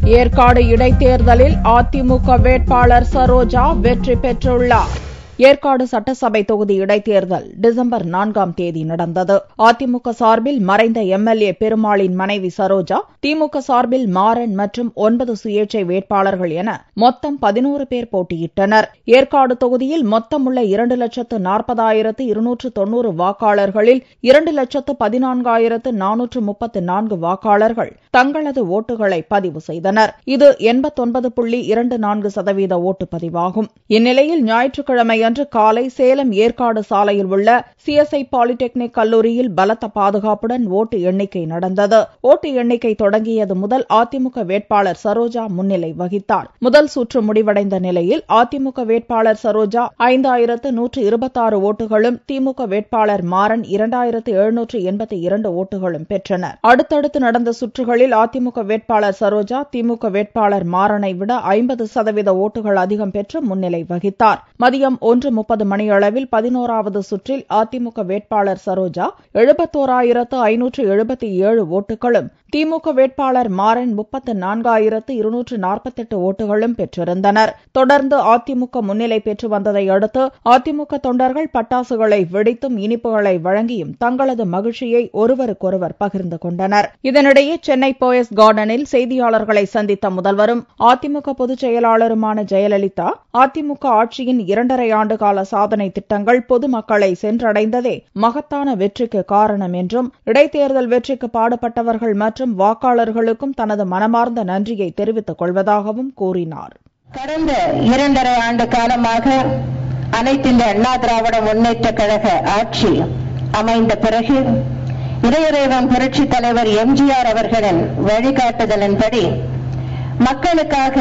ஏற்காடு இடைத்தேர்தலில் அதிமுக வேட்பாளர் சரோஜா வெற்றி பெற்றுள்ளார் ஏற்காடு சட்டசபை தொகுதி இடைத்தேர்தல் டிசம்பர் நான்காம் தேதி நடந்தது அதிமுக சார்பில் மறைந்த எம்எல்ஏ பெருமாளின் மனைவி சரோஜா திமுக சார்பில் மாறன் மற்றும் ஒன்பது சுயேட்சை வேட்பாளர்கள் என மொத்தம் பதினோரு பேர் போட்டியிட்டனர் ஏற்காடு தொகுதியில் மொத்தமுள்ள இரண்டு லட்சத்து நாற்பதாயிரத்து இருநூற்று தொன்னூறு வாக்காளர்களில் இரண்டு லட்சத்து பதினான்காயிரத்து நானூற்று முப்பத்து நான்கு வாக்காளர்கள் தங்களது ஓட்டுகளை பதிவு செய்தனர் இது எண்பத்தொன்பது புள்ளி இரண்டு நான்கு சதவீத ஓட்டுப்பதிவாகும் இந்நிலையில் ஞாயிற்றுக்கிழமை அன்று காலை சேலம் ஏற்காடு சாலையில் உள்ள சிஎஸ்ஐ பாலிடெக்னிக் கல்லூரியில் பலத்த பாதுகாப்புடன் ஓட்டு எண்ணிக்கை நடந்தது ஓட்டு எண்ணிக்கை தொடங்கியது முதல் அதிமுக வேட்பாளர் சரோஜா முன்னிலை வகித்தார் முதல் சுற்று முடிவடைந்த நிலையில் அதிமுக வேட்பாளர் சரோஜா ஐந்தாயிரத்து நூற்று இருபத்தாறு ஓட்டுகளும் திமுக வேட்பாளர் மாறன் இரண்டாயிரத்து எழுநூற்று எண்பத்தி இரண்டு ஓட்டுகளும் பெற்றனர் அடுத்தடுத்து நடந்த சுற்றுகளில் அதிமுக வேட்பாளர் சரோஜா திமுக வேட்பாளர் மாறனை விட ஐம்பது சதவீத ஓட்டுகள் அதிகம் பெற்று முன்னிலை வகித்தார் மதியம் ஒன்று முப்பது மணியளவில் பதினோராவது சுற்றில் அதிமுக வேட்பாளர் சரோஜா எழுபத்தோராயிரத்து ஐநூற்று எழுபத்தி ஏழு ஓட்டுகளும் திமுக வேட்பாளர் மாறன் முப்பத்து நான்காயிரத்து இருநூற்று நாற்பத்தெட்டு ஓட்டுகளும் பெற்றிருந்தனர் தொடர்ந்து அதிமுக முன்னிலை பெற்று வந்ததை அடுத்து அதிமுக தொண்டர்கள் பட்டாசுகளை வெடித்தும் இனிப்புகளை வழங்கியும் தங்களது மகிழ்ச்சியை ஒருவருக்கொருவர் பகிர்ந்து கொண்டனர் இதனிடையே சென்னை போயஸ் கார்டனில் செய்தியாளர்களை சந்தித்த முதல்வரும் அதிமுக பொதுச் செயலாளருமான ஜெயலலிதா அதிமுக ஆட்சியின் இரண்டரை ஆண்டு கால சாதனை திட்டங்கள் பொதுமக்களை சென்றடைந்ததே மகத்தான வெற்றிக்கு காரணம் என்றும் இடைத்தேர்தல் வெற்றிக்கு பாடுபட்டவர்கள் மற்றும் வாக்காளர்களுக்கும் தனது மனமார்ந்த நன்றியை தெரிவித்துக் கொள்வதாகவும் கூறினார் கடந்த இரண்டரை ஆண்டு காலமாக அனைத்திந்திய அண்ணா திராவிட முன்னேற்ற கழக ஆட்சி அமைந்த பிறகு இளையரேவன் புரட்சி தலைவர் எம்ஜிஆர் அவர்களின் வழிகாட்டுதலின்படி மக்களுக்காக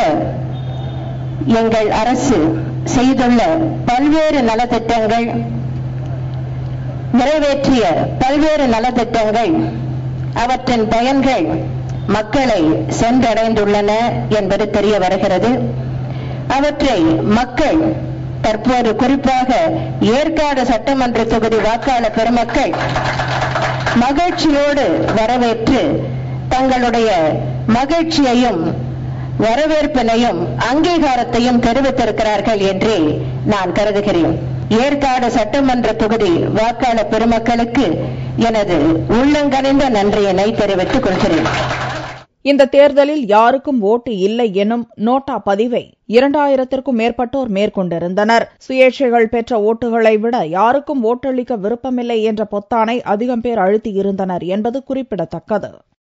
எங்கள் அரசு செய்துள்ள பல்வேறு நலத்திட்டங்கள் நிறைவேற்றிய பல்வேறு நலத்திட்டங்கள் அவற்றின் பயன்கள் மக்களை சென்றடைந்துள்ளன என்பது தெரிய வருகிறது அவற்றை மக்கள் தற்போது குறிப்பாக ஏற்காடு சட்டமன்ற தொகுதி வாக்காளர் பெருமக்கள் மகிழ்ச்சியோடு வரவேற்று தங்களுடைய மகிழ்ச்சியையும் வரவேற்பினையும் அங்கீகாரத்தையும் தெரிவித்திருக்கிறார்கள் என்றே நான் கருதுகிறேன் ஏற்காடு சட்டமன்ற தொகுதி வாக்காளர் பெருமக்களுக்கு எனது உள்ளங்கனிந்த நன்றியினை தெரிவித்துக் கொள்கிறேன் இந்த தேர்தலில் யாருக்கும் ஓட்டு இல்லை எனும் நோட்டா பதிவை இரண்டாயிரத்திற்கும் மேற்பட்டோர் மேற்கொண்டிருந்தனர் சுயேட்சைகள் பெற்ற ஓட்டுகளை விட யாருக்கும் ஓட்டளிக்க விருப்பமில்லை என்ற பொத்தானை அதிகம் பேர் அழுத்தியிருந்தனர் என்பது குறிப்பிடத்தக்கது